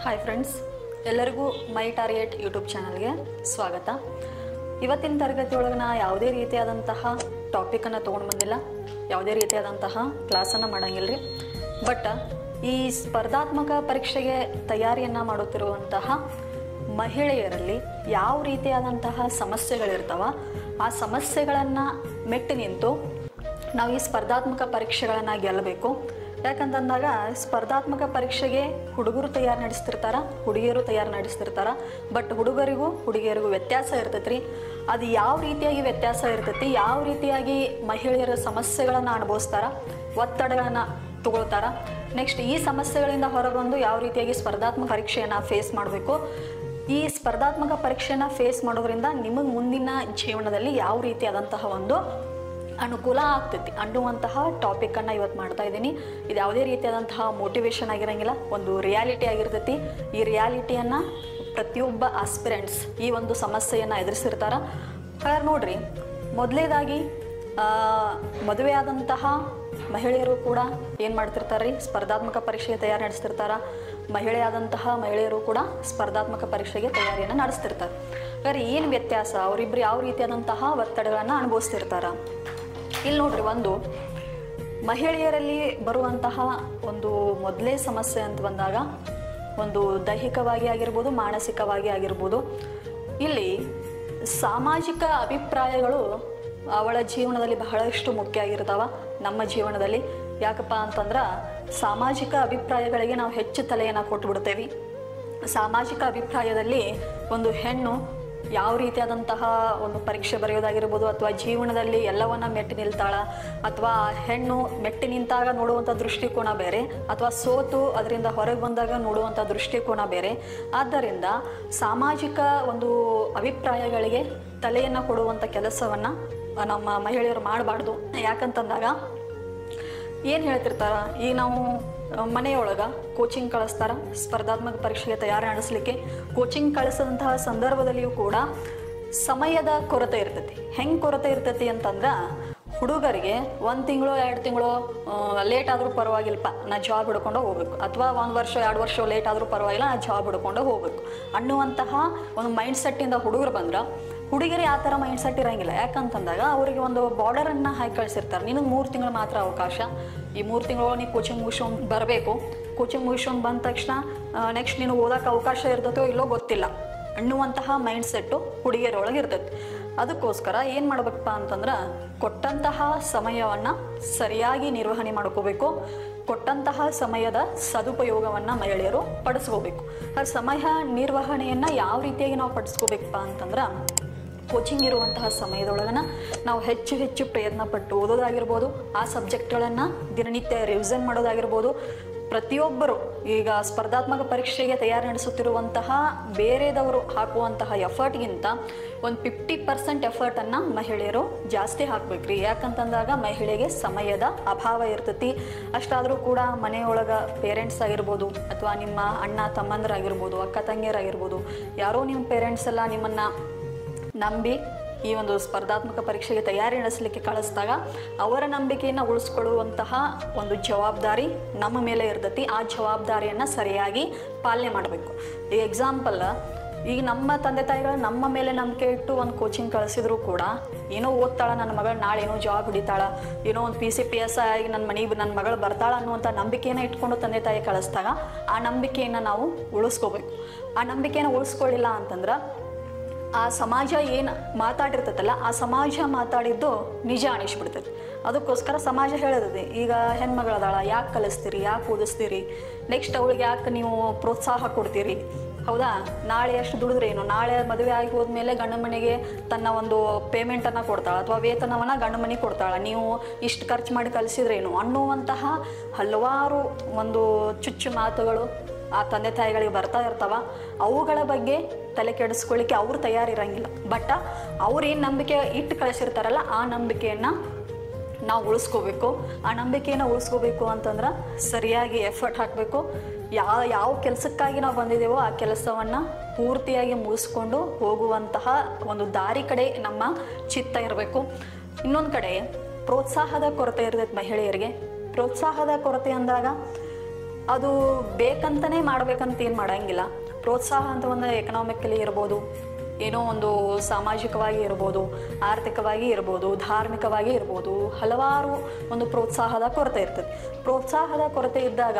hi friends ಎಲ್ಲರಿಗೂ ಮೈ target YouTube ಚಾನಲ್ಗೆ ಸ್ವಾಗತ ಇವತ್ತಿನ ತರಗತಿ ಒಳಗೆ ನಾ ಯಾವುದೇ ರೀತಿಯಾದಂತಹ ಟಾಪಿಕನ್ನು ತೊಗೊಂಡು ಬಂದಿಲ್ಲ ಯಾವುದೇ ರೀತಿಯಾದಂತಹ ಕ್ಲಾಸನ್ನು ಮಾಡಂಗಿಲ್ಲ ರೀ ಬಟ್ ಈ ಸ್ಪರ್ಧಾತ್ಮಕ ಪರೀಕ್ಷೆಗೆ ತಯಾರಿಯನ್ನು ಮಾಡುತ್ತಿರುವಂತಹ ಮಹಿಳೆಯರಲ್ಲಿ ಯಾವ ರೀತಿಯಾದಂತಹ ಸಮಸ್ಯೆಗಳಿರ್ತಾವ ಆ ಸಮಸ್ಯೆಗಳನ್ನು ಮೆಟ್ಟಿ ನಿಂತು ನಾವು ಈ ಸ್ಪರ್ಧಾತ್ಮಕ ಪರೀಕ್ಷೆಗಳನ್ನು ಗೆಲ್ಲಬೇಕು ಯಾಕಂತಂದಾಗ ಸ್ಪರ್ಧಾತ್ಮಕ ಪರೀಕ್ಷೆಗೆ ಹುಡುಗರು ತಯಾರು ನಡೆಸ್ತಿರ್ತಾರ ಹುಡುಗಿಯರು ತಯಾರು ನಡೆಸ್ತಿರ್ತಾರ ಬಟ್ ಹುಡುಗರಿಗೂ ಹುಡುಗಿಯರಿಗೂ ವ್ಯತ್ಯಾಸ ಇರ್ತೈತ್ರಿ ಅದು ಯಾವ ರೀತಿಯಾಗಿ ವ್ಯತ್ಯಾಸ ಇರ್ತೈತಿ ಯಾವ ರೀತಿಯಾಗಿ ಮಹಿಳೆಯರ ಸಮಸ್ಯೆಗಳನ್ನು ಅನುಭವಿಸ್ತಾರ ಒತ್ತಡಗಳನ್ನು ತಗೊಳ್ತಾರ ನೆಕ್ಸ್ಟ್ ಈ ಸಮಸ್ಯೆಗಳಿಂದ ಹೊರಬಂದು ಯಾವ ರೀತಿಯಾಗಿ ಸ್ಪರ್ಧಾತ್ಮಕ ಪರೀಕ್ಷೆಯನ್ನು ಫೇಸ್ ಮಾಡಬೇಕು ಈ ಸ್ಪರ್ಧಾತ್ಮಕ ಪರೀಕ್ಷೆನ ಫೇಸ್ ಮಾಡೋದ್ರಿಂದ ನಿಮಗೆ ಮುಂದಿನ ಜೀವನದಲ್ಲಿ ಯಾವ ರೀತಿಯಾದಂತಹ ಒಂದು ಅನುಕೂಲ ಆಗ್ತೈತಿ ಅನ್ನುವಂತಹ ಟಾಪಿಕನ್ನು ಇವತ್ತು ಮಾಡ್ತಾ ಇದ್ದೀನಿ ಇದು ಯಾವುದೇ ರೀತಿಯಾದಂತಹ ಮೋಟಿವೇಶನ್ ಆಗಿರಂಗಿಲ್ಲ ಒಂದು ರಿಯಾಲಿಟಿ ಆಗಿರ್ತೈತಿ ಈ ರಿಯಾಲಿಟಿಯನ್ನು ಪ್ರತಿಯೊಬ್ಬ ಆಸ್ಪಿರೆಂಟ್ಸ್ ಈ ಒಂದು ಸಮಸ್ಯೆಯನ್ನು ಎದುರಿಸಿರ್ತಾರ ಹಾಗಾದ್ರೆ ನೋಡ್ರಿ ಮೊದಲೇದಾಗಿ ಮದುವೆ ಆದಂತಹ ಮಹಿಳೆಯರು ಕೂಡ ಏನು ಮಾಡ್ತಿರ್ತಾರೆ ರೀ ಸ್ಪರ್ಧಾತ್ಮಕ ಪರೀಕ್ಷೆಗೆ ತಯಾರಿ ನಡೆಸ್ತಿರ್ತಾರ ಮಹಿಳೆಯಾದಂತಹ ಮಹಿಳೆಯರು ಕೂಡ ಸ್ಪರ್ಧಾತ್ಮಕ ಪರೀಕ್ಷೆಗೆ ತಯಾರಿಯನ್ನು ನಡೆಸ್ತಿರ್ತಾರೆ ಹಾಗಾದ್ರೆ ಏನು ವ್ಯತ್ಯಾಸ ಅವರಿಬ್ಬರು ಯಾವ ರೀತಿಯಾದಂತಹ ಒತ್ತಡಗಳನ್ನು ಅನುಭವಿಸ್ತಿರ್ತಾರ ಇಲ್ಲಿ ನೋಡ್ರಿ ಒಂದು ಮಹಿಳೆಯರಲ್ಲಿ ಬರುವಂತಹ ಒಂದು ಮೊದಲೇ ಸಮಸ್ಯೆ ಅಂತ ಬಂದಾಗ ಒಂದು ದೈಹಿಕವಾಗಿ ಆಗಿರ್ಬೋದು ಮಾನಸಿಕವಾಗಿ ಆಗಿರ್ಬೋದು ಇಲ್ಲಿ ಸಾಮಾಜಿಕ ಅಭಿಪ್ರಾಯಗಳು ಅವಳ ಜೀವನದಲ್ಲಿ ಬಹಳಷ್ಟು ಮುಖ್ಯ ಆಗಿರ್ತಾವ ನಮ್ಮ ಜೀವನದಲ್ಲಿ ಯಾಕಪ್ಪ ಅಂತಂದ್ರೆ ಸಾಮಾಜಿಕ ಅಭಿಪ್ರಾಯಗಳಿಗೆ ನಾವು ಹೆಚ್ಚು ತಲೆಯನ್ನು ಕೊಟ್ಟು ಬಿಡ್ತೇವೆ ಸಾಮಾಜಿಕ ಅಭಿಪ್ರಾಯದಲ್ಲಿ ಒಂದು ಹೆಣ್ಣು ಯಾವ ರೀತಿಯಾದಂತಹ ಒಂದು ಪರೀಕ್ಷೆ ಬರೆಯೋದಾಗಿರ್ಬೋದು ಅಥವಾ ಜೀವನದಲ್ಲಿ ಎಲ್ಲವನ್ನ ಮೆಟ್ಟಿ ನಿಲ್ತಾಳ ಅಥವಾ ಹೆಣ್ಣು ಮೆಟ್ಟಿ ನಿಂತಾಗ ನೋಡುವಂಥ ದೃಷ್ಟಿಕೋನ ಬೇರೆ ಅಥವಾ ಸೋತು ಅದರಿಂದ ಹೊರಗೆ ಬಂದಾಗ ನೋಡುವಂಥ ದೃಷ್ಟಿಕೋನ ಬೇರೆ ಆದ್ದರಿಂದ ಸಾಮಾಜಿಕ ಒಂದು ಅಭಿಪ್ರಾಯಗಳಿಗೆ ತಲೆಯನ್ನು ಕೊಡುವಂಥ ಕೆಲಸವನ್ನು ನಮ್ಮ ಮಹಿಳೆಯರು ಮಾಡಬಾರ್ದು ಯಾಕಂತಂದಾಗ ಏನು ಹೇಳ್ತಿರ್ತಾರ ಈಗ ನಾವು ಮನೆಯೊಳಗೆ ಕೋಚಿಂಗ್ ಕಳಿಸ್ತಾರ ಸ್ಪರ್ಧಾತ್ಮಕ ಪರೀಕ್ಷೆಗೆ ತಯಾರಿ ನಡೆಸಲಿಕ್ಕೆ ಕೋಚಿಂಗ್ ಕಳಿಸಿದಂತಹ ಸಂದರ್ಭದಲ್ಲಿಯೂ ಕೂಡ ಸಮಯದ ಕೊರತೆ ಇರ್ತೈತಿ ಹೆಂಗೆ ಕೊರತೆ ಇರ್ತೈತಿ ಅಂತಂದ್ರೆ ಹುಡುಗರಿಗೆ ಒಂದು ತಿಂಗಳು ಎರಡು ತಿಂಗಳು ಲೇಟ್ ಆದರೂ ಪರವಾಗಿಲ್ಲಪ್ಪ ನಾ ಜಾಬ್ ಹಿಡ್ಕೊಂಡು ಹೋಗ್ಬೇಕು ಅಥವಾ ಒಂದು ವರ್ಷ ಎರಡು ವರ್ಷ ಲೇಟ್ ಆದರೂ ಪರವಾಗಿಲ್ಲ ನಾ ಜಾಬ್ ಹಿಡ್ಕೊಂಡು ಹೋಗ್ಬೇಕು ಅನ್ನುವಂತಹ ಒಂದು ಮೈಂಡ್ ಸೆಟ್ಟಿಂದ ಹುಡುಗರು ಬಂದ್ರೆ ಹುಡುಗರಿಗೆ ಆ ಥರ ಮೈಂಡ್ ಸೆಟ್ ಇರೋಂಗಿಲ್ಲ ಯಾಕಂತಂದಾಗ ಅವರಿಗೆ ಒಂದು ಬಾರ್ಡರನ್ನು ಹಾಕಿ ಕಳಿಸಿರ್ತಾರೆ ನಿನಗೆ ಮೂರು ತಿಂಗಳು ಮಾತ್ರ ಅವಕಾಶ ಈ ಮೂರು ತಿಂಗಳು ನೀವು ಕೋಚಿಂಗ್ ಮುಗಿಸ್ಕೊಂಡು ಬರಬೇಕು ಕೋಚಿಂಗ್ ಮುಗಿಸ್ಕೊಂಡು ಬಂದ ತಕ್ಷಣ ನೆಕ್ಸ್ಟ್ ನೀನು ಓದೋಕೆ ಅವಕಾಶ ಇರ್ತೈತೋ ಇಲ್ಲೋ ಗೊತ್ತಿಲ್ಲ ಅನ್ನುವಂತಹ ಮೈಂಡ್ ಸೆಟ್ಟು ಹುಡುಗಿಯರೊಳಗೆ ಇರ್ತೈತಿ ಅದಕ್ಕೋಸ್ಕರ ಏನು ಮಾಡ್ಬೇಕಪ್ಪ ಅಂತಂದ್ರೆ ಕೊಟ್ಟಂತಹ ಸಮಯವನ್ನು ಸರಿಯಾಗಿ ನಿರ್ವಹಣೆ ಮಾಡ್ಕೋಬೇಕು ಕೊಟ್ಟಂತಹ ಸಮಯದ ಸದುಪಯೋಗವನ್ನು ಮಹಿಳೆಯರು ಪಡಿಸ್ಕೋಬೇಕು ಆ ಸಮಯ ನಿರ್ವಹಣೆಯನ್ನು ಯಾವ ರೀತಿಯಾಗಿ ನಾವು ಪಡಿಸ್ಕೋಬೇಕಪ್ಪ ಅಂತಂದ್ರೆ ಕೋಚಿಂಗ್ ಇರುವಂತಹ ಸಮಯದೊಳಗನ ನಾವು ಹೆಚ್ಚು ಹೆಚ್ಚು ಪ್ರಯತ್ನ ಪಟ್ಟು ಓದೋದಾಗಿರ್ಬೋದು ಆ ಸಬ್ಜೆಕ್ಟ್ಗಳನ್ನು ದಿನನಿತ್ಯ ರಿವಿಷನ್ ಮಾಡೋದಾಗಿರ್ಬೋದು ಪ್ರತಿಯೊಬ್ಬರು ಈಗ ಸ್ಪರ್ಧಾತ್ಮಕ ಪರೀಕ್ಷೆಗೆ ತಯಾರಿ ನಡೆಸುತ್ತಿರುವಂತಹ ಬೇರೆದವರು ಹಾಕುವಂತಹ ಎಫರ್ಟ್ಗಿಂತ ಒಂದು ಫಿಫ್ಟಿ ಪರ್ಸೆಂಟ್ ಎಫರ್ಟನ್ನು ಮಹಿಳೆಯರು ಜಾಸ್ತಿ ಹಾಕ್ಬೇಕ್ರಿ ಯಾಕಂತಂದಾಗ ಮಹಿಳೆಗೆ ಸಮಯದ ಅಭಾವ ಇರ್ತೈತಿ ಅಷ್ಟಾದರೂ ಕೂಡ ಮನೆಯೊಳಗೆ ಪೇರೆಂಟ್ಸ್ ಆಗಿರ್ಬೋದು ಅಥವಾ ನಿಮ್ಮ ಅಣ್ಣ ತಮ್ಮಂದರಾಗಿರ್ಬೋದು ಅಕ್ಕ ತಂಗಿಯರಾಗಿರ್ಬೋದು ಯಾರೋ ನಿಮ್ಮ ಪೇರೆಂಟ್ಸ್ ಎಲ್ಲ ನಿಮ್ಮನ್ನು ನಂಬಿ ಈ ಒಂದು ಸ್ಪರ್ಧಾತ್ಮಕ ಪರೀಕ್ಷೆಗೆ ತಯಾರಿ ನಡೆಸಲಿಕ್ಕೆ ಕಳಿಸಿದಾಗ ಅವರ ನಂಬಿಕೆಯನ್ನು ಉಳಿಸ್ಕೊಳ್ಳುವಂತಹ ಒಂದು ಜವಾಬ್ದಾರಿ ನಮ್ಮ ಮೇಲೆ ಇರ್ತೈತಿ ಆ ಜವಾಬ್ದಾರಿಯನ್ನು ಸರಿಯಾಗಿ ಪಾಲನೆ ಮಾಡಬೇಕು ಈ ಎಕ್ಸಾಂಪಲ್ ಈಗ ನಮ್ಮ ತಂದೆ ತಾಯಿಗಳು ನಮ್ಮ ಮೇಲೆ ನಂಬಿಕೆ ಇಟ್ಟು ಒಂದು ಕೋಚಿಂಗ್ ಕಳಿಸಿದ್ರು ಕೂಡ ಏನೋ ಓದ್ತಾಳ ನನ್ನ ಮಗಳು ನಾಳೆ ಏನೋ ಜಾಬ್ ಹಿಡಿತಾಳ ಏನೋ ಒಂದು ಪಿ ಸಿ ಪಿ ಎಸ್ ಆಗಿ ನನ್ನ ಮನೆಗೆ ನನ್ನ ಮಗಳು ಬರ್ತಾಳ ಅನ್ನುವಂಥ ನಂಬಿಕೆಯನ್ನು ಇಟ್ಕೊಂಡು ತಂದೆ ತಾಯಿ ಕಳಿಸಿದಾಗ ಆ ನಂಬಿಕೆಯನ್ನು ನಾವು ಉಳಿಸ್ಕೋಬೇಕು ಆ ನಂಬಿಕೆಯನ್ನು ಉಳಿಸ್ಕೊಳ್ಳಿಲ್ಲ ಅಂತಂದ್ರೆ ಆ ಸಮಾಜ ಏನು ಮಾತಾಡಿರ್ತೈತಲ್ಲ ಆ ಸಮಾಜ ಮಾತಾಡಿದ್ದು ನಿಜ ಅನಿಸ್ಬಿಡ್ತೈತಿ ಅದಕ್ಕೋಸ್ಕರ ಸಮಾಜ ಹೇಳತೈತಿ ಈಗ ಹೆಣ್ಮಗಳದಾಳ ಯಾಕೆ ಕಲಿಸ್ತೀರಿ ಯಾಕೆ ಓದಿಸ್ತೀರಿ ನೆಕ್ಸ್ಟ್ ಅವಳಿಗೆ ಯಾಕೆ ನೀವು ಪ್ರೋತ್ಸಾಹ ಕೊಡ್ತೀರಿ ಹೌದಾ ನಾಳೆ ಎಷ್ಟು ದುಡಿದ್ರೇನು ನಾಳೆ ಮದುವೆ ಆಗಿ ಹೋದ್ಮೇಲೆ ಗಂಡ ಮನೆಗೆ ತನ್ನ ಒಂದು ಪೇಮೆಂಟನ್ನು ಕೊಡ್ತಾಳೆ ಅಥವಾ ವೇತನವನ್ನು ಗಂಡ ಮನೆಗೆ ಕೊಡ್ತಾಳೆ ನೀವು ಇಷ್ಟು ಖರ್ಚು ಮಾಡಿ ಕಲಿಸಿದ್ರೇನು ಅನ್ನುವಂತಹ ಹಲವಾರು ಒಂದು ಚುಚ್ಚು ಮಾತುಗಳು ಆ ತಂದೆ ತಾಯಿಗಳಿಗೆ ಬರ್ತಾ ಇರ್ತಾವ ಅವುಗಳ ಬಗ್ಗೆ ತಲೆ ಕೆಡಿಸ್ಕೊಳ್ಳಿಕ್ಕೆ ಅವ್ರು ತಯಾರಿರಂಗಿಲ್ಲ ಬಟ್ ಅವ್ರು ಏನು ನಂಬಿಕೆ ಇಟ್ಟು ಕಳಿಸಿರ್ತಾರಲ್ಲ ಆ ನಂಬಿಕೆಯನ್ನು ನಾವು ಉಳಿಸ್ಕೋಬೇಕು ಆ ನಂಬಿಕೆಯನ್ನು ಉಳಿಸ್ಕೋಬೇಕು ಅಂತಂದ್ರೆ ಸರಿಯಾಗಿ ಎಫರ್ಟ್ ಹಾಕಬೇಕು ಯಾವ ಯಾವ ಕೆಲಸಕ್ಕಾಗಿ ನಾವು ಬಂದಿದ್ದೇವೋ ಆ ಕೆಲಸವನ್ನು ಪೂರ್ತಿಯಾಗಿ ಮುಗಿಸ್ಕೊಂಡು ಹೋಗುವಂತಹ ಒಂದು ದಾರಿ ಕಡೆ ನಮ್ಮ ಚಿತ್ತ ಇರಬೇಕು ಇನ್ನೊಂದು ಕಡೆ ಪ್ರೋತ್ಸಾಹದ ಕೊರತೆ ಇರ್ತೈತೆ ಮಹಿಳೆಯರಿಗೆ ಪ್ರೋತ್ಸಾಹದ ಕೊರತೆ ಅಂದಾಗ ಅದು ಬೇಕಂತನೇ ಮಾಡ್ಬೇಕಂತ ಏನು ಮಾಡಂಗಿಲ್ಲ ಪ್ರೋತ್ಸಾಹ ಅಂತ ಒಂದು ಎಕನಾಮಿಕಲಿ ಇರ್ಬೋದು ಏನೋ ಒಂದು ಸಾಮಾಜಿಕವಾಗಿ ಇರ್ಬೋದು ಆರ್ಥಿಕವಾಗಿ ಇರ್ಬೋದು ಧಾರ್ಮಿಕವಾಗಿ ಇರ್ಬೋದು ಹಲವಾರು ಒಂದು ಪ್ರೋತ್ಸಾಹದ ಕೊರತೆ ಇರ್ತದೆ ಪ್ರೋತ್ಸಾಹದ ಕೊರತೆ ಇದ್ದಾಗ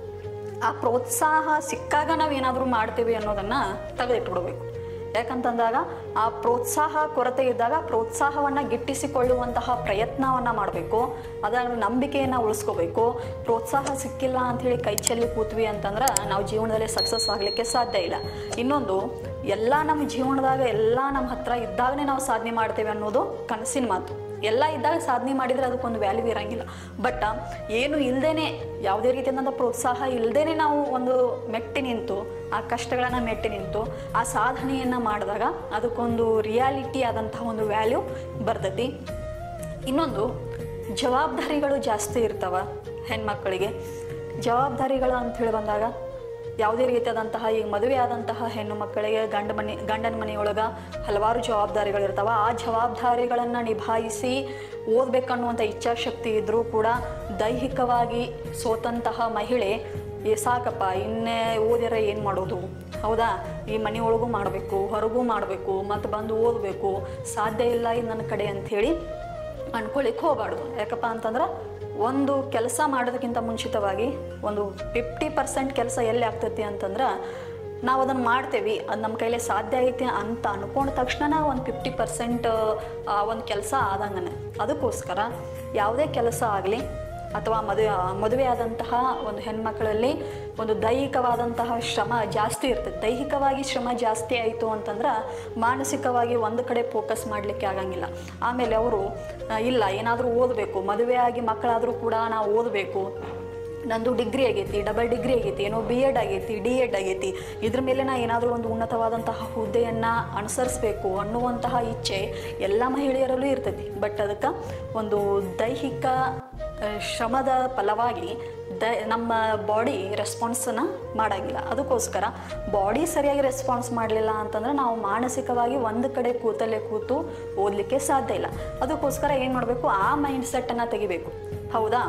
ಆ ಪ್ರೋತ್ಸಾಹ ಸಿಕ್ಕಾಗ ನಾವು ಏನಾದರೂ ಮಾಡ್ತೀವಿ ಅನ್ನೋದನ್ನು ತೆಗೆದಿಟ್ಬಿಡ್ಬೇಕು ಯಾಕಂತಂದಾಗ ಆ ಪ್ರೋತ್ಸಾಹ ಕೊರತೆ ಇದ್ದಾಗ ಪ್ರೋತ್ಸಾಹವನ್ನು ಗಿಟ್ಟಿಸಿಕೊಳ್ಳುವಂತಹ ಪ್ರಯತ್ನವನ್ನು ಮಾಡಬೇಕು ಅದರ ನಂಬಿಕೆಯನ್ನು ಉಳಿಸ್ಕೋಬೇಕು ಪ್ರೋತ್ಸಾಹ ಸಿಕ್ಕಿಲ್ಲ ಅಂಥೇಳಿ ಕೈ ಚೆಲ್ಲಿ ಕೂತ್ವಿ ಅಂತಂದ್ರೆ ನಾವು ಜೀವನದಲ್ಲಿ ಸಕ್ಸಸ್ ಆಗಲಿಕ್ಕೆ ಸಾಧ್ಯ ಇಲ್ಲ ಇನ್ನೊಂದು ಎಲ್ಲ ನಮ್ಮ ಜೀವನದಾಗ ಎಲ್ಲ ನಮ್ಮ ಹತ್ರ ಇದ್ದಾಗನೇ ನಾವು ಸಾಧನೆ ಮಾಡ್ತೇವೆ ಅನ್ನೋದು ಕನಸಿನ ಮಾತು ಎಲ್ಲ ಇದ್ದಾಗ ಸಾಧನೆ ಮಾಡಿದರೆ ಅದಕ್ಕೊಂದು ವ್ಯಾಲ್ಯೂ ಇರಂಗಿಲ್ಲ ಬಟ್ ಏನು ಇಲ್ಲದೇನೆ ಯಾವುದೇ ರೀತಿಯಾದಂಥ ಪ್ರೋತ್ಸಾಹ ಇಲ್ಲದೇನೆ ನಾವು ಒಂದು ಮೆಟ್ಟಿ ನಿಂತು ಆ ಕಷ್ಟಗಳನ್ನು ಮೆಟ್ಟಿ ನಿಂತು ಆ ಸಾಧನೆಯನ್ನು ಮಾಡಿದಾಗ ಅದಕ್ಕೊಂದು ರಿಯಾಲಿಟಿ ಆದಂತಹ ಒಂದು ವ್ಯಾಲ್ಯೂ ಬರ್ತೈತಿ ಇನ್ನೊಂದು ಜವಾಬ್ದಾರಿಗಳು ಜಾಸ್ತಿ ಇರ್ತಾವ ಹೆಣ್ಮಕ್ಕಳಿಗೆ ಜವಾಬ್ದಾರಿಗಳು ಅಂಥೇಳಿ ಬಂದಾಗ ಯಾವುದೇ ರೀತಿಯಾದಂತಹ ಈಗ ಮದುವೆ ಆದಂತಹ ಹೆಣ್ಣು ಮಕ್ಕಳಿಗೆ ಗಂಡ ಮನೆ ಗಂಡನ ಮನೆಯೊಳಗೆ ಹಲವಾರು ಜವಾಬ್ದಾರಿಗಳಿರ್ತಾವ ಆ ಜವಾಬ್ದಾರಿಗಳನ್ನು ನಿಭಾಯಿಸಿ ಓದಬೇಕನ್ನುವಂಥ ಇಚ್ಛಾಶಕ್ತಿ ಇದ್ದರೂ ಕೂಡ ದೈಹಿಕವಾಗಿ ಸೋತಂತಹ ಮಹಿಳೆ ಏ ಸಾಕಪ್ಪ ಇನ್ನೇ ಓದಿರ ಏನು ಮಾಡೋದು ಹೌದಾ ಈ ಮನೆಯೊಳಗೂ ಮಾಡಬೇಕು ಹೊರಗೂ ಮಾಡಬೇಕು ಮತ್ತು ಬಂದು ಓದಬೇಕು ಸಾಧ್ಯ ಇಲ್ಲ ಇದು ನನ್ನ ಕಡೆ ಅಂಥೇಳಿ ಅನ್ಕೊಳಿಕ್ಕೆ ಹೋಗಬಾರ್ದು ಯಾಕಪ್ಪ ಅಂತಂದ್ರೆ ಒಂದು ಕೆಲಸ ಮಾಡೋದಕ್ಕಿಂತ ಮುಂಚಿತವಾಗಿ ಒಂದು ಫಿಫ್ಟಿ ಪರ್ಸೆಂಟ್ ಕೆಲಸ ಎಲ್ಲಿ ಆಗ್ತೈತಿ ಅಂತಂದ್ರೆ ನಾವು ಅದನ್ನು ಮಾಡ್ತೇವೆ ಅದು ನಮ್ಮ ಕೈಲಿ ಸಾಧ್ಯ ಐತಿ ಅಂತ ಅನ್ಕೊಂಡ ತಕ್ಷಣ ಒಂದು ಫಿಫ್ಟಿ ಪರ್ಸೆಂಟ್ ಒಂದು ಕೆಲಸ ಆದಂಗನೆ ಅದಕ್ಕೋಸ್ಕರ ಯಾವುದೇ ಕೆಲಸ ಆಗಲಿ ಅಥವಾ ಮದುವೆ ಮದುವೆ ಆದಂತಹ ಒಂದು ಹೆಣ್ಮಕ್ಳಲ್ಲಿ ಒಂದು ದೈಹಿಕವಾದಂತಹ ಶ್ರಮ ಜಾಸ್ತಿ ಇರ್ತದೆ ದೈಹಿಕವಾಗಿ ಶ್ರಮ ಜಾಸ್ತಿ ಆಯಿತು ಅಂತಂದ್ರೆ ಮಾನಸಿಕವಾಗಿ ಒಂದು ಕಡೆ ಫೋಕಸ್ ಮಾಡಲಿಕ್ಕೆ ಆಗಂಗಿಲ್ಲ ಆಮೇಲೆ ಅವರು ಇಲ್ಲ ಏನಾದರೂ ಓದಬೇಕು ಮದುವೆ ಆಗಿ ಮಕ್ಕಳಾದರೂ ಕೂಡ ನಾವು ಓದಬೇಕು ನಂದು ಡಿಗ್ರಿ ಆಗೈತಿ ಡಬಲ್ ಡಿಗ್ರಿ ಆಗೈತಿ ಏನೋ ಬಿ ಎಡ್ ಆಗೈತಿ ಡಿ ಎಡ್ ಆಗೈತಿ ಇದ್ರ ಮೇಲೆ ನಾ ಏನಾದರೂ ಒಂದು ಉನ್ನತವಾದಂತಹ ಹುದ್ದೆಯನ್ನು ಅನುಸರಿಸಬೇಕು ಅನ್ನುವಂತಹ ಇಚ್ಛೆ ಎಲ್ಲ ಮಹಿಳೆಯರಲ್ಲೂ ಇರ್ತೈತಿ ಬಟ್ ಅದಕ್ಕೆ ಒಂದು ದೈಹಿಕ ಆ, ಶ್ರಮದ ಫಲವಾಗಿ ದ ನಮ್ಮ ಬಾಡಿ ರೆಸ್ಪಾನ್ಸನ್ನು ಮಾಡೋಂಗಿಲ್ಲ ಅದಕ್ಕೋಸ್ಕರ ಬಾಡಿ ಸರಿಯಾಗಿ ರೆಸ್ಪಾನ್ಸ್ ಮಾಡಲಿಲ್ಲ ಅಂತಂದ್ರೆ ನಾವು ಮಾನಸಿಕವಾಗಿ ಒಂದು ಕಡೆ ಕೂತಲ್ಲೇ ಕೂತು ಓದಲಿಕ್ಕೆ ಸಾಧ್ಯ ಇಲ್ಲ ಅದಕ್ಕೋಸ್ಕರ ಏನು ಮಾಡಬೇಕು ಆ ಮೈಂಡ್ ಸೆಟ್ಟನ್ನು ತೆಗಿಬೇಕು ಹೌದಾ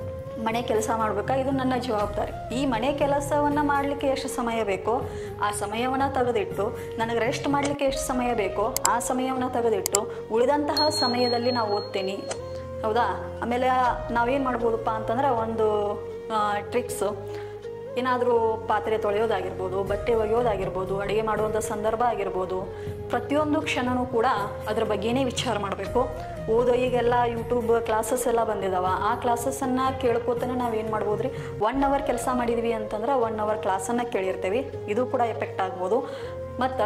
ಮನೆ ಕೆಲಸ ಮಾಡಬೇಕಾ ಇದು ನನ್ನ ಜವಾಬ್ದಾರಿ ಈ ಮನೆ ಕೆಲಸವನ್ನು ಮಾಡಲಿಕ್ಕೆ ಎಷ್ಟು ಸಮಯ ಬೇಕೋ ಆ ಸಮಯವನ್ನು ತೆಗೆದಿಟ್ಟು ನನಗೆ ರೆಸ್ಟ್ ಮಾಡಲಿಕ್ಕೆ ಎಷ್ಟು ಸಮಯ ಬೇಕೋ ಆ ಸಮಯವನ್ನು ತೆಗೆದಿಟ್ಟು ಉಳಿದಂತಹ ಸಮಯದಲ್ಲಿ ನಾವು ಓದ್ತೀನಿ ಹೌದಾ ಆಮೇಲೆ ನಾವೇನು ಮಾಡ್ಬೋದಪ್ಪ ಅಂತಂದ್ರೆ ಒಂದು ಟ್ರಿಕ್ಸು ಏನಾದರೂ ಪಾತ್ರೆ ತೊಳೆಯೋದಾಗಿರ್ಬೋದು ಬಟ್ಟೆ ಒಗೆಯೋದಾಗಿರ್ಬೋದು ಅಡುಗೆ ಮಾಡುವಂಥ ಸಂದರ್ಭ ಆಗಿರ್ಬೋದು ಪ್ರತಿಯೊಂದು ಕ್ಷಣನೂ ಕೂಡ ಅದ್ರ ಬಗ್ಗೆನೇ ವಿಚಾರ ಮಾಡಬೇಕು ಓದೋ ಈಗೆಲ್ಲ ಯೂಟ್ಯೂಬ್ ಕ್ಲಾಸಸ್ ಎಲ್ಲ ಬಂದಿದಾವ ಆ ಕ್ಲಾಸಸ್ಸನ್ನು ಕೇಳ್ಕೊತಾನೆ ನಾವು ಏನು ಮಾಡ್ಬೋದು ರೀ ಒನ್ ಅವರ್ ಕೆಲಸ ಮಾಡಿದ್ವಿ ಅಂತಂದ್ರೆ ಒನ್ ಅವರ್ ಕ್ಲಾಸನ್ನು ಕೇಳಿರ್ತೀವಿ ಇದು ಕೂಡ ಎಫೆಕ್ಟ್ ಆಗ್ಬೋದು ಮತ್ತು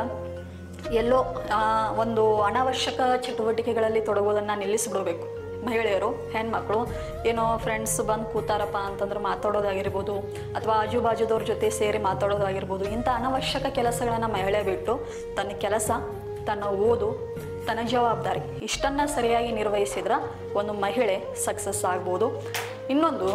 ಎಲ್ಲೋ ಆ, ಒಂದು ಅನಾವಶ್ಯಕ ಚಟುವಟಿಕೆಗಳಲ್ಲಿ ತೊಡಗೋದನ್ನು ನಿಲ್ಲಿಸ್ಬಿಡ್ಬೇಕು ಮಹಿಳೆಯರು ಹೆಣ್ಮಕ್ಳು ಏನೋ ಫ್ರೆಂಡ್ಸ್ ಬಂದು ಕೂತಾರಪ್ಪ ಅಂತಂದ್ರೆ ಮಾತಾಡೋದಾಗಿರ್ಬೋದು ಅಥವಾ ಆಜು ಬಾಜುದವ್ರ ಜೊತೆ ಸೇರಿ ಮಾತಾಡೋದಾಗಿರ್ಬೋದು ಇಂಥ ಅನವಶ್ಯಕ ಕೆಲಸಗಳನ್ನು ಮಹಿಳೆ ಬಿಟ್ಟು ತನ್ನ ಕೆಲಸ ತನ್ನ ಓದು ತನ್ನ ಜವಾಬ್ದಾರಿ ಇಷ್ಟನ್ನು ಸರಿಯಾಗಿ ನಿರ್ವಹಿಸಿದ್ರೆ ಒಂದು ಮಹಿಳೆ ಸಕ್ಸಸ್ ಆಗ್ಬೋದು ಇನ್ನೊಂದು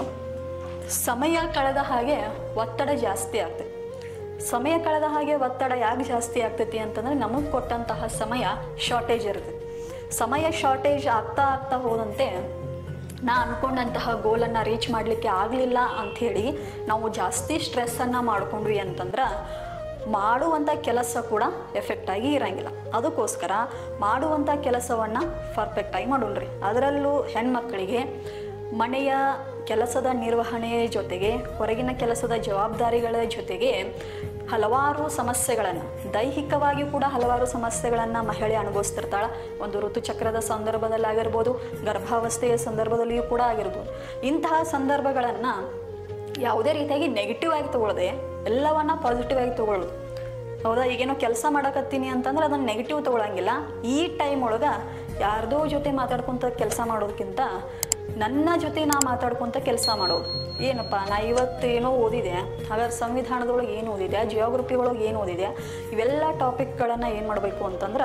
ಸಮಯ ಕಳೆದ ಹಾಗೆ ಒತ್ತಡ ಜಾಸ್ತಿ ಆಗ್ತದೆ ಸಮಯ ಕಳೆದ ಹಾಗೆ ಒತ್ತಡ ಯಾಕೆ ಜಾಸ್ತಿ ಆಗ್ತೈತಿ ಅಂತಂದ್ರೆ ನಮಗೆ ಕೊಟ್ಟಂತಹ ಸಮಯ ಶಾರ್ಟೇಜ್ ಇರ್ತದೆ ಸಮಯ ಶಾರ್ಟೇಜ್ ಆಗ್ತಾ ಆಗ್ತಾ ಹೋದಂತೆ ನಾ ಅಂದ್ಕೊಂಡಂತಹ ಗೋಲನ್ನು ರೀಚ್ ಮಾಡಲಿಕ್ಕೆ ಆಗಲಿಲ್ಲ ಅಂಥೇಳಿ ನಾವು ಜಾಸ್ತಿ ಸ್ಟ್ರೆಸ್ಸನ್ನು ಮಾಡ್ಕೊಂಡ್ವಿ ಅಂತಂದ್ರೆ ಮಾಡುವಂಥ ಕೆಲಸ ಕೂಡ ಎಫೆಕ್ಟಾಗಿ ಇರಂಗಿಲ್ಲ ಅದಕ್ಕೋಸ್ಕರ ಮಾಡುವಂಥ ಕೆಲಸವನ್ನು ಪರ್ಫೆಕ್ಟಾಗಿ ಮಾಡೋಣ್ರಿ ಅದರಲ್ಲೂ ಹೆಣ್ಮಕ್ಳಿಗೆ ಮನೆಯ ಕೆಲಸದ ನಿರ್ವಹಣೆಯ ಜೊತೆಗೆ ಹೊರಗಿನ ಕೆಲಸದ ಜವಾಬ್ದಾರಿಗಳ ಜೊತೆಗೆ ಹಲವಾರು ಸಮಸ್ಯೆಗಳನ್ನು ದೈಹಿಕವಾಗಿ ಕೂಡ ಹಲವಾರು ಸಮಸ್ಯೆಗಳನ್ನು ಮಹಿಳೆ ಅನುಭವಿಸ್ತಿರ್ತಾಳೆ ಒಂದು ಋತುಚಕ್ರದ ಸಂದರ್ಭದಲ್ಲಾಗಿರ್ಬೋದು ಗರ್ಭಾವಸ್ಥೆಯ ಸಂದರ್ಭದಲ್ಲಿಯೂ ಕೂಡ ಆಗಿರ್ಬೋದು ಇಂತಹ ಸಂದರ್ಭಗಳನ್ನು ಯಾವುದೇ ರೀತಿಯಾಗಿ ನೆಗೆಟಿವ್ ಆಗಿ ತಗೊಳ್ಳದೆ ಎಲ್ಲವನ್ನ ಪಾಸಿಟಿವ್ ಆಗಿ ತಗೊಳ್ಳೋದು ಹೌದಾ ಈಗೇನೋ ಕೆಲಸ ಮಾಡಕತ್ತೀನಿ ಅಂತಂದ್ರೆ ಅದನ್ನು ನೆಗೆಟಿವ್ ತಗೊಳಂಗಿಲ್ಲ ಈ ಟೈಮ್ ಒಳಗೆ ಯಾರ್ದೋ ಜೊತೆ ಮಾತಾಡ್ಕೊತ ಕೆಲಸ ಮಾಡೋದಕ್ಕಿಂತ ನನ್ನ ಜೊತೆ ನಾ ಮಾತಾಡ್ಕೊತ ಕೆಲಸ ಮಾಡೋದು ಏನಪ್ಪ ನಾ ಇವತ್ತು ಏನೋ ಓದಿದೆ ಹಾಗಾದ್ರೆ ಸಂವಿಧಾನದೊಳಗೆ ಏನು ಓದಿದೆ ಜಿಯೋಗ್ರಫಿ ಒಳಗೆ ಏನು ಓದಿದೆ ಇವೆಲ್ಲ ಟಾಪಿಕ್ಗಳನ್ನು ಏನು ಮಾಡಬೇಕು ಅಂತಂದ್ರೆ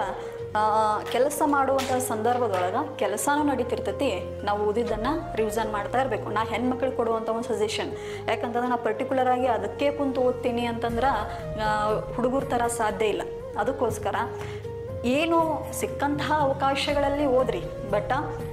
ಕೆಲಸ ಮಾಡುವಂಥ ಸಂದರ್ಭದೊಳಗೆ ಕೆಲಸನೂ ನಡೀತಿರ್ತೈತಿ ನಾವು ಓದಿದ್ದನ್ನು ರಿವಿಸನ್ ಮಾಡ್ತಾ ಇರಬೇಕು ನಾ ಹೆಣ್ಮಕ್ಳಿಗೆ ಕೊಡುವಂಥ ಒಂದು ಸಜೆಷನ್ ಯಾಕಂತಂದ್ರೆ ನಾ ಪರ್ಟಿಕ್ಯುಲರ್ ಆಗಿ ಅದಕ್ಕೆ ಕುಂತು ಓದ್ತೀನಿ ಅಂತಂದ್ರೆ ಹುಡುಗರ ಥರ ಸಾಧ್ಯ ಇಲ್ಲ ಅದಕ್ಕೋಸ್ಕರ ಏನು ಸಿಕ್ಕಂತಹ ಅವಕಾಶಗಳಲ್ಲಿ ಓದ್ರಿ ಬಟ್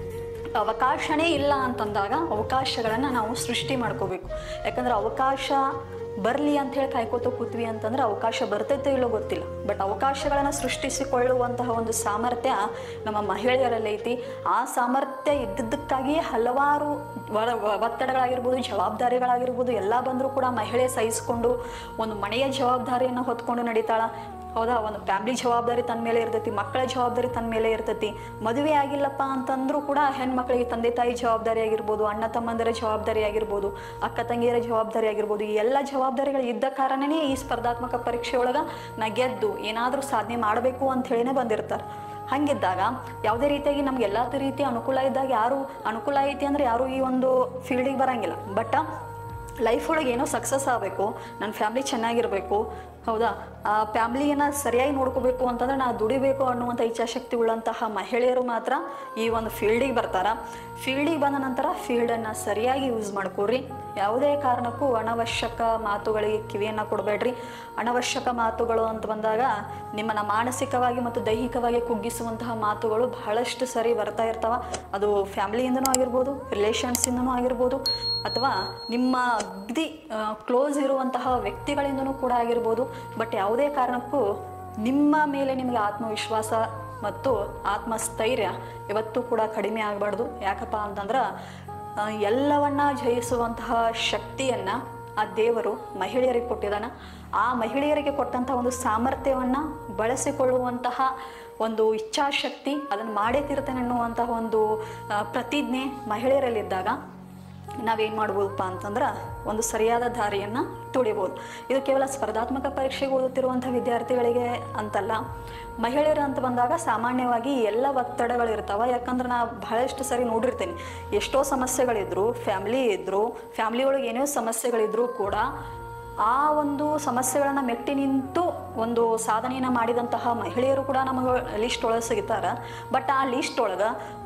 ಅವಕಾಶನೇ ಇಲ್ಲ ಅಂತಂದಾಗ ಅವಕಾಶಗಳನ್ನು ನಾವು ಸೃಷ್ಟಿ ಮಾಡ್ಕೋಬೇಕು ಯಾಕಂದ್ರೆ ಅವಕಾಶ ಬರಲಿ ಅಂತ ಹೇಳಿ ಕಾಯ್ಕೋತ ಕೂತ್ವಿ ಅಂತಂದ್ರೆ ಅವಕಾಶ ಬರ್ತೈತೋ ಇಲ್ಲೋ ಗೊತ್ತಿಲ್ಲ ಬಟ್ ಅವಕಾಶಗಳನ್ನು ಸೃಷ್ಟಿಸಿಕೊಳ್ಳುವಂತಹ ಒಂದು ಸಾಮರ್ಥ್ಯ ನಮ್ಮ ಮಹಿಳೆಯರಲ್ಲಿ ಐತಿ ಆ ಸಾಮರ್ಥ್ಯ ಇದ್ದಿದ್ದಕ್ಕಾಗಿಯೇ ಹಲವಾರು ವರ- ವ- ಒತ್ತಡಗಳಾಗಿರ್ಬೋದು ಜವಾಬ್ದಾರಿಗಳಾಗಿರ್ಬೋದು ಎಲ್ಲ ಬಂದರೂ ಕೂಡ ಮಹಿಳೆ ಸಹಿಸಿಕೊಂಡು ಒಂದು ಮನೆಯ ಜವಾಬ್ದಾರಿಯನ್ನು ಹೊತ್ಕೊಂಡು ನಡೀತಾಳ ಹೌದಾ ಒಂದು ಫ್ಯಾಮ್ಲಿ ಜವಾಬ್ದಾರಿ ತನ್ನ ಮೇಲೆ ಇರ್ತೈತಿ ಮಕ್ಕಳ ಜವಾಬ್ದಾರಿ ತನ್ನ ಮೇಲೆ ಇರ್ತೈತಿ ಮದುವೆ ಆಗಿಲ್ಲಪ್ಪ ಅಂತಂದ್ರೂ ಕೂಡ ಹೆಣ್ಮಕ್ಳಿಗೆ ತಂದೆ ತಾಯಿ ಜವಾಬ್ದಾರಿ ಆಗಿರ್ಬೋದು ಅಣ್ಣ ತಮ್ಮಂದಿರ ಜವಾಬ್ದಾರಿ ಆಗಿರ್ಬೋದು ಅಕ್ಕ ತಂಗಿಯರ ಜವಾಬ್ದಾರಿ ಆಗಿರ್ಬೋದು ಈ ಎಲ್ಲ ಜವಾಬ್ದಾರಿಗಳು ಇದ್ದ ಕಾರಣನೇ ಈ ಸ್ಪರ್ಧಾತ್ಮಕ ಪರೀಕ್ಷೆ ಒಳಗೆ ನಾ ಗೆದ್ದು ಏನಾದರೂ ಸಾಧನೆ ಮಾಡಬೇಕು ಅಂತ ಹೇಳಿನೇ ಬಂದಿರ್ತಾರೆ ಹಂಗಿದ್ದಾಗ ಯಾವುದೇ ರೀತಿಯಾಗಿ ನಮ್ಗೆ ಎಲ್ಲ ರೀತಿಯ ಅನುಕೂಲ ಇದ್ದಾಗ ಯಾರು ಅನುಕೂಲ ಐತಿ ಅಂದ್ರೆ ಯಾರು ಈ ಒಂದು ಫೀಲ್ಡಿಗೆ ಬರಂಗಿಲ್ಲ ಬಟ್ ಲೈಫ್ ಒಳಗೆ ಏನೋ ಸಕ್ಸಸ್ ಆಗಬೇಕು ನನ್ನ ಫ್ಯಾಮ್ಲಿ ಚೆನ್ನಾಗಿರಬೇಕು ಹೌದಾ ಆ ಫ್ಯಾಮ್ಲಿಯನ್ನು ಸರಿಯಾಗಿ ನೋಡ್ಕೋಬೇಕು ಅಂತಂದ್ರೆ ನಾ ದುಡಿಬೇಕು ಅನ್ನುವಂಥ ಇಚ್ಛಾಶಕ್ತಿ ಉಳ್ಳಂತಹ ಮಹಿಳೆಯರು ಮಾತ್ರ ಈ ಒಂದು ಫೀಲ್ಡಿಗೆ ಬರ್ತಾರ ಫೀಲ್ಡಿಗೆ ಬಂದ ನಂತರ ಫೀಲ್ಡನ್ನು ಸರಿಯಾಗಿ ಯೂಸ್ ಮಾಡ್ಕೊಡ್ರಿ ಯಾವುದೇ ಕಾರಣಕ್ಕೂ ಅನವಶ್ಯಕ ಮಾತುಗಳಿಗೆ ಕಿವಿಯನ್ನು ಕೊಡಬೇಡ್ರಿ ಅನವಶ್ಯಕ ಮಾತುಗಳು ಅಂತ ಬಂದಾಗ ನಿಮ್ಮನ್ನು ಮಾನಸಿಕವಾಗಿ ಮತ್ತು ದೈಹಿಕವಾಗಿ ಕುಗ್ಗಿಸುವಂತಹ ಮಾತುಗಳು ಬಹಳಷ್ಟು ಸರಿ ಬರ್ತಾ ಇರ್ತಾವ ಅದು ಫ್ಯಾಮ್ಲಿಯಿಂದನೂ ಆಗಿರ್ಬೋದು ರಿಲೇಷನ್ಸಿಂದನೂ ಆಗಿರ್ಬೋದು ಅಥವಾ ನಿಮ್ಮ ಅಗ್ದಿ ಕ್ಲೋಸ್ ಇರುವಂತಹ ವ್ಯಕ್ತಿಗಳಿಂದನೂ ಕೂಡ ಆಗಿರ್ಬೋದು ಬಟ್ ಯಾವುದೇ ಕಾರಣಕ್ಕೂ ನಿಮ್ಮ ಮೇಲೆ ನಿಮಗೆ ಆತ್ಮವಿಶ್ವಾಸ ಮತ್ತು ಆತ್ಮಸ್ಥೈರ್ಯ ಯಾವತ್ತೂ ಕೂಡ ಕಡಿಮೆ ಆಗಬಾರ್ದು ಯಾಕಪ್ಪ ಅಂತಂದ್ರೆ ಆ, ಎಲ್ಲವನ್ನ ಜಯಿಸುವಂತಹ ಶಕ್ತಿಯನ್ನು ಆ ದೇವರು ಮಹಿಳೆಯರಿಗೆ ಕೊಟ್ಟಿದ್ದಾನೆ ಆ ಮಹಿಳೆಯರಿಗೆ ಕೊಟ್ಟಂತಹ ಒಂದು ಸಾಮರ್ಥ್ಯವನ್ನು ಬಳಸಿಕೊಳ್ಳುವಂತಹ ಒಂದು ಇಚ್ಛಾಶಕ್ತಿ ಅದನ್ನು ಮಾಡೇ ತೀರ್ತೇನೆ ಅನ್ನುವಂತಹ ಒಂದು ಆ, ಪ್ರತಿಜ್ಞೆ ಮಹಿಳೆಯರಲ್ಲಿದ್ದಾಗ ನಾವೇನು ಮಾಡ್ಬೋದಪ್ಪ ಅಂತಂದ್ರೆ ಒಂದು ಸರಿಯಾದ ದಾರಿಯನ್ನು ತುಳಿಬೋದು ಇದು ಕೇವಲ ಸ್ಪರ್ಧಾತ್ಮಕ ಪರೀಕ್ಷೆಗೆ ಓದುತ್ತಿರುವಂಥ ವಿದ್ಯಾರ್ಥಿಗಳಿಗೆ ಅಂತಲ್ಲ ಮಹಿಳೆಯರು ಅಂತ ಬಂದಾಗ ಸಾಮಾನ್ಯವಾಗಿ ಎಲ್ಲ ಒತ್ತಡಗಳಿರ್ತಾವ ಯಾಕಂದ್ರೆ ನಾ ಬಹಳಷ್ಟು ಸರಿ ನೋಡಿರ್ತೀನಿ ಎಷ್ಟೋ ಸಮಸ್ಯೆಗಳಿದ್ರು ಫ್ಯಾಮ್ಲಿ ಇದ್ದರು ಫ್ಯಾಮ್ಲಿ ಒಳಗೆ ಏನೋ ಸಮಸ್ಯೆಗಳಿದ್ರೂ ಕೂಡ ಆ ಒಂದು ಸಮಸ್ಯೆಗಳನ್ನು ಮೆಟ್ಟಿ ನಿಂತು ಒಂದು ಸಾಧನೆಯನ್ನು ಮಾಡಿದಂತಹ ಮಹಿಳೆಯರು ಕೂಡ ನಮಗೆ ಲಿಸ್ಟ್ ಒಳಗೆ ಸಿಗ್ತಾರೆ ಬಟ್ ಆ ಲಿಸ್ಟ್ ಒಳಗೆ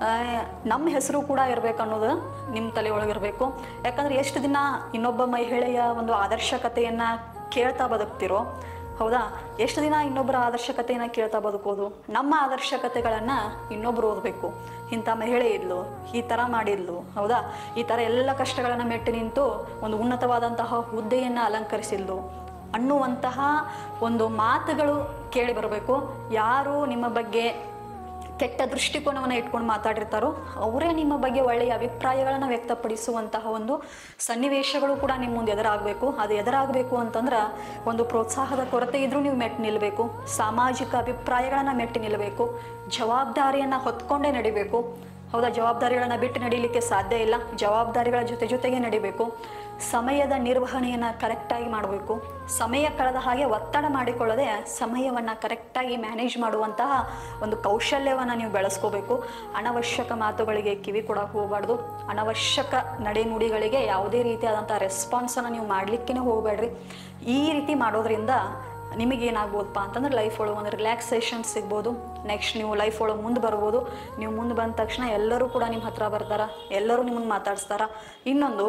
ನಮ್ಮ ಹೆಸರು ಕೂಡ ಇರಬೇಕು ಅನ್ನೋದು ನಿಮ್ಮ ತಲೆ ಒಳಗಿರಬೇಕು ಯಾಕಂದ್ರೆ ಎಷ್ಟು ದಿನ ಇನ್ನೊಬ್ಬ ಮಹಿಳೆಯ ಒಂದು ಆದರ್ಶಕತೆಯನ್ನು ಕೇಳ್ತಾ ಬದುಕ್ತಿರೋ ಹೌದಾ ಎಷ್ಟು ದಿನ ಇನ್ನೊಬ್ಬರ ಆದರ್ಶಕತೆಯನ್ನು ಕೇಳ್ತಾ ಬದುಕೋದು ನಮ್ಮ ಆದರ್ಶಕತೆಗಳನ್ನು ಇನ್ನೊಬ್ರು ಓದಬೇಕು ಇಂಥ ಮಹಿಳೆ ಇದ್ಲು ಈ ಥರ ಮಾಡಿದ್ಲು ಹೌದಾ ಈ ಥರ ಎಲ್ಲ ಕಷ್ಟಗಳನ್ನು ಮೆಟ್ಟಿ ನಿಂತು ಒಂದು ಉನ್ನತವಾದಂತಹ ಹುದ್ದೆಯನ್ನು ಅಲಂಕರಿಸಿದ್ಲು ಅನ್ನುವಂತಹ ಒಂದು ಮಾತುಗಳು ಕೇಳಿ ಬರಬೇಕು ಯಾರು ನಿಮ್ಮ ಬಗ್ಗೆ ಕೆಟ್ಟ ದೃಷ್ಟಿಕೋನವನ್ನು ಇಟ್ಕೊಂಡು ಮಾತಾಡಿರ್ತಾರೋ ಅವರೇ ನಿಮ್ಮ ಬಗ್ಗೆ ಒಳ್ಳೆಯ ಅಭಿಪ್ರಾಯಗಳನ್ನು ವ್ಯಕ್ತಪಡಿಸುವಂತಹ ಒಂದು ಸನ್ನಿವೇಶಗಳು ಕೂಡ ನಿಮ್ಮ ಮುಂದೆ ಎದುರಾಗಬೇಕು ಅದು ಎದುರಾಗಬೇಕು ಅಂತಂದ್ರೆ ಒಂದು ಪ್ರೋತ್ಸಾಹದ ಕೊರತೆ ಇದ್ರೂ ನೀವು ಮೆಟ್ಟಿ ನಿಲ್ಲಬೇಕು ಸಾಮಾಜಿಕ ಅಭಿಪ್ರಾಯಗಳನ್ನು ಮೆಟ್ಟಿ ನಿಲ್ಲಬೇಕು ಜವಾಬ್ದಾರಿಯನ್ನು ಹೊತ್ಕೊಂಡೇ ನಡಿಬೇಕು ಹೌದಾ ಜವಾಬ್ದಾರಿಗಳನ್ನು ಬಿಟ್ಟು ನಡೀಲಿಕ್ಕೆ ಸಾಧ್ಯ ಇಲ್ಲ ಜವಾಬ್ದಾರಿಗಳ ಜೊತೆ ಜೊತೆಗೆ ನಡಿಬೇಕು ಸಮಯದ ನಿರ್ವಹಣೆಯನ್ನು ಕರೆಕ್ಟಾಗಿ ಮಾಡಬೇಕು ಸಮಯ ಕಳೆದ ಹಾಗೆ ಒತ್ತಡ ಮಾಡಿಕೊಳ್ಳದೆ ಸಮಯವನ್ನು ಕರೆಕ್ಟಾಗಿ ಮ್ಯಾನೇಜ್ ಮಾಡುವಂತಹ ಒಂದು ಕೌಶಲ್ಯವನ್ನು ನೀವು ಬೆಳೆಸ್ಕೋಬೇಕು ಅನವಶ್ಯಕ ಮಾತುಗಳಿಗೆ ಕಿವಿ ಕೊಡೋಕೆ ಹೋಗಬಾರ್ದು ಅನವಶ್ಯಕ ನಡೆನುಡಿಗಳಿಗೆ ಯಾವುದೇ ರೀತಿಯಾದಂಥ ರೆಸ್ಪಾನ್ಸನ್ನು ನೀವು ಮಾಡಲಿಕ್ಕೇ ಹೋಗಬೇಡ್ರಿ ಈ ರೀತಿ ಮಾಡೋದ್ರಿಂದ ನಿಮಗೇನಾಗ್ಬೋದಪ್ಪ ಅಂತಂದ್ರೆ ಲೈಫ್ ಒಳಗೆ ಒಂದು ರಿಲ್ಯಾಕ್ಸೇಷನ್ ಸಿಗ್ಬೋದು ನೆಕ್ಸ್ಟ್ ನೀವು ಲೈಫ್ ಒಳಗೆ ಮುಂದೆ ಬರ್ಬೋದು ನೀವು ಮುಂದೆ ಬಂದ ತಕ್ಷಣ ಎಲ್ಲರೂ ಕೂಡ ನಿಮ್ಮ ಹತ್ರ ಬರ್ತಾರೆ ಎಲ್ಲರೂ ನಿಮ್ಮನ್ನು ಮಾತಾಡಿಸ್ತಾರ ಇನ್ನೊಂದು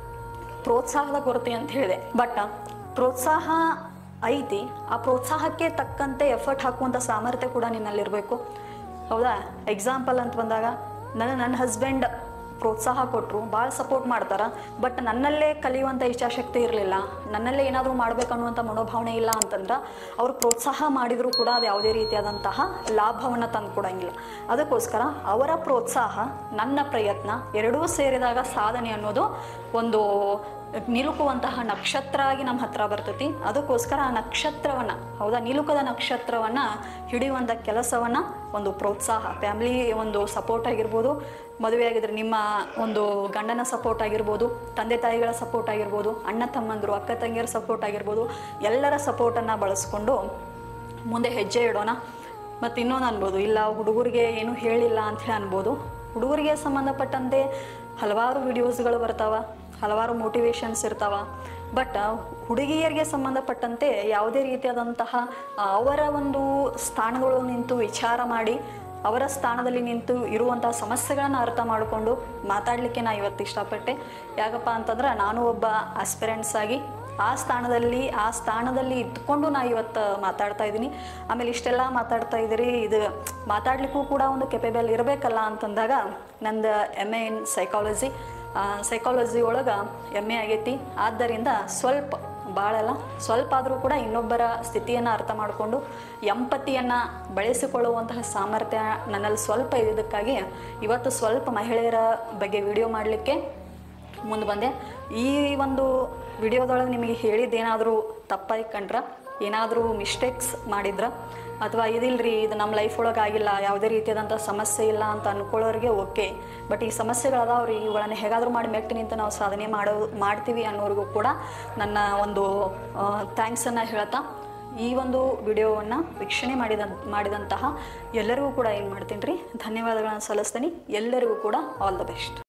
ಪ್ರೋತ್ಸಾಹದ ಕೊರತೆ ಅಂತ ಹೇಳಿದೆ ಬಟ್ ಪ್ರೋತ್ಸಾಹ ಐತಿ ಆ ಪ್ರೋತ್ಸಾಹಕ್ಕೆ ತಕ್ಕಂತೆ ಎಫರ್ಟ್ ಹಾಕುವಂಥ ಸಾಮರ್ಥ್ಯ ಕೂಡ ನಿನ್ನಲ್ಲಿರಬೇಕು ಹೌದಾ ಎಕ್ಸಾಂಪಲ್ ಅಂತ ಬಂದಾಗ ನನ್ನ ನನ್ನ ಹಸ್ಬೆಂಡ್ ಪ್ರೋತ್ಸಾಹ ಕೊಟ್ಟರು ಭಾಳ ಸಪೋರ್ಟ್ ಮಾಡ್ತಾರೆ ಬಟ್ ನನ್ನಲ್ಲೇ ಕಲಿಯುವಂಥ ಇಚ್ಛಾಶಕ್ತಿ ಇರಲಿಲ್ಲ ನನ್ನಲ್ಲೇ ಏನಾದರೂ ಮಾಡ್ಬೇಕನ್ನುವಂಥ ಮನೋಭಾವನೆ ಇಲ್ಲ ಅಂತಂದ್ರೆ ಅವ್ರು ಪ್ರೋತ್ಸಾಹ ಮಾಡಿದರೂ ಕೂಡ ಅದು ಯಾವುದೇ ರೀತಿಯಾದಂತಹ ಲಾಭವನ್ನು ತಂದು ಕೊಡಂಗಿಲ್ಲ ಅದಕ್ಕೋಸ್ಕರ ಅವರ ಪ್ರೋತ್ಸಾಹ ನನ್ನ ಪ್ರಯತ್ನ ಎರಡೂ ಸೇರಿದಾಗ ಸಾಧನೆ ಅನ್ನೋದು ಒಂದು ನಿಲುಕುವಂತಹ ನಕ್ಷತ್ರ ಆಗಿ ನಮ್ಮ ಹತ್ರ ಬರ್ತೈತಿ ಅದಕ್ಕೋಸ್ಕರ ಆ ನಕ್ಷತ್ರವನ್ನು ಹೌದಾ ನಿಲುಕದ ನಕ್ಷತ್ರವನ್ನು ಹಿಡಿಯುವಂಥ ಕೆಲಸವನ್ನು ಒಂದು ಪ್ರೋತ್ಸಾಹ ಫ್ಯಾಮ್ಲಿ ಒಂದು ಸಪೋರ್ಟ್ ಆಗಿರ್ಬೋದು ಮದುವೆ ಆಗಿದ್ರೆ ನಿಮ್ಮ ಒಂದು ಗಂಡನ ಸಪೋರ್ಟ್ ಆಗಿರ್ಬೋದು ತಂದೆ ತಾಯಿಗಳ ಸಪೋರ್ಟ್ ಆಗಿರ್ಬೋದು ಅಣ್ಣ ತಮ್ಮಂದರು ಅಕ್ಕ ತಂಗಿಯರ ಸಪೋರ್ಟ್ ಆಗಿರ್ಬೋದು ಎಲ್ಲರ ಸಪೋರ್ಟನ್ನು ಬಳಸ್ಕೊಂಡು ಮುಂದೆ ಹೆಜ್ಜೆ ಇಡೋಣ ಮತ್ತು ಇನ್ನೊಂದು ಅನ್ಬೋದು ಇಲ್ಲ ಹುಡುಗರಿಗೆ ಏನೂ ಹೇಳಿಲ್ಲ ಅಂಥೇಳಿ ಅನ್ಬೋದು ಹುಡುಗರಿಗೆ ಸಂಬಂಧಪಟ್ಟಂತೆ ಹಲವಾರು ವಿಡಿಯೋಸ್ಗಳು ಬರ್ತಾವ ಹಲವಾರು ಮೋಟಿವೇಶನ್ಸ್ ಇರ್ತಾವ ಬಟ್ ಹುಡುಗಿಯರಿಗೆ ಸಂಬಂಧಪಟ್ಟಂತೆ ಯಾವುದೇ ರೀತಿಯಾದಂತಹ ಆ, ಅವರ ಒಂದು ಸ್ಥಾನದೊಳಗೆ ನಿಂತು ವಿಚಾರ ಮಾಡಿ ಅವರ ಸ್ಥಾನದಲ್ಲಿ ನಿಂತು ಇರುವಂತಹ ಸಮಸ್ಯೆಗಳನ್ನು ಅರ್ಥ ಮಾಡಿಕೊಂಡು ಮಾತಾಡಲಿಕ್ಕೆ ನಾ ಇವತ್ತು ಇಷ್ಟಪಟ್ಟೆ ಯಾಕಪ್ಪ ಅಂತಂದ್ರೆ ನಾನು ಒಬ್ಬ ಆಸ್ಪಿರೆಂಟ್ಸ್ ಆಗಿ ಆ ಸ್ಥಾನದಲ್ಲಿ ಆ ಸ್ಥಾನದಲ್ಲಿ ಇದ್ಕೊಂಡು ನಾ ಇವತ್ತು ಮಾತಾಡ್ತಾ ಇದ್ದೀನಿ ಆಮೇಲೆ ಇಷ್ಟೆಲ್ಲ ಮಾತಾಡ್ತಾ ಇದ್ದೀರಿ ಇದು ಮಾತಾಡಲಿಕ್ಕೂ ಕೂಡ ಒಂದು ಕೆಪೇಬಲ್ ಇರಬೇಕಲ್ಲ ಅಂತಂದಾಗ ನಂದು M A in psychology psychology ಒಳಗೆ ಎಮ್ ಎ ಆಗೈತಿ ಆದ್ದರಿಂದ ಸ್ವಲ್ಪ ಭಾಳಲ್ಲ ಸ್ವಲ್ಪ ಆದರೂ ಕೂಡ ಇನ್ನೊಬ್ಬರ ಸ್ಥಿತಿಯನ್ನು ಅರ್ಥ ಮಾಡಿಕೊಂಡು ಎಂಪತಿಯನ್ನು ಬೆಳೆಸಿಕೊಳ್ಳುವಂತಹ ಸಾಮರ್ಥ್ಯ ನನ್ನಲ್ಲಿ ಸ್ವಲ್ಪ ಇದ್ದಿದ್ದಕ್ಕಾಗಿ ಇವತ್ತು ಸ್ವಲ್ಪ ಮಹಿಳೆಯರ ಬಗ್ಗೆ ವಿಡಿಯೋ ಮಾಡಲಿಕ್ಕೆ ಮುಂದೆ ಬಂದೆ ಈ ಒಂದು ವಿಡಿಯೋದೊಳಗೆ ನಿಮಗೆ ಹೇಳಿದ್ದೇನಾದರೂ ತಪ್ಪಾಗಿ ಕಂಡ್ರ ಏನಾದರೂ ಮಿಸ್ಟೇಕ್ಸ್ ಮಾಡಿದ್ರ ಅಥವಾ ಇದಿಲ್ರಿ ಇದು ನಮ್ಮ ಲೈಫ್ ಒಳಗೆ ಆಗಿಲ್ಲ ಯಾವುದೇ ರೀತಿಯಾದಂಥ ಸಮಸ್ಯೆ ಇಲ್ಲ ಅಂತ ಅಂದ್ಕೊಳ್ಳೋರಿಗೆ ಓಕೆ ಬಟ್ ಈ ಸಮಸ್ಯೆಗಳದಾವ್ರಿ ಇವುಗಳನ್ನು ಹೇಗಾದರೂ ಮಾಡಿ ಮೆಟ್ಟಿ ನಿಂತು ನಾವು ಸಾಧನೆ ಮಾಡೋ ಮಾಡ್ತೀವಿ ಅನ್ನೋರಿಗೂ ಕೂಡ ನನ್ನ ಒಂದು ಥ್ಯಾಂಕ್ಸನ್ನು ಹೇಳ್ತಾ ಈ ಒಂದು ವಿಡಿಯೋವನ್ನು ವೀಕ್ಷಣೆ ಮಾಡಿದ ಮಾಡಿದಂತಹ ಎಲ್ಲರಿಗೂ ಕೂಡ ಏನು ಮಾಡ್ತೀನಿ ರೀ ಧನ್ಯವಾದಗಳನ್ನು ಸಲ್ಲಿಸ್ತೀನಿ ಎಲ್ಲರಿಗೂ ಕೂಡ ಆಲ್ ದ ಬೆಸ್ಟ್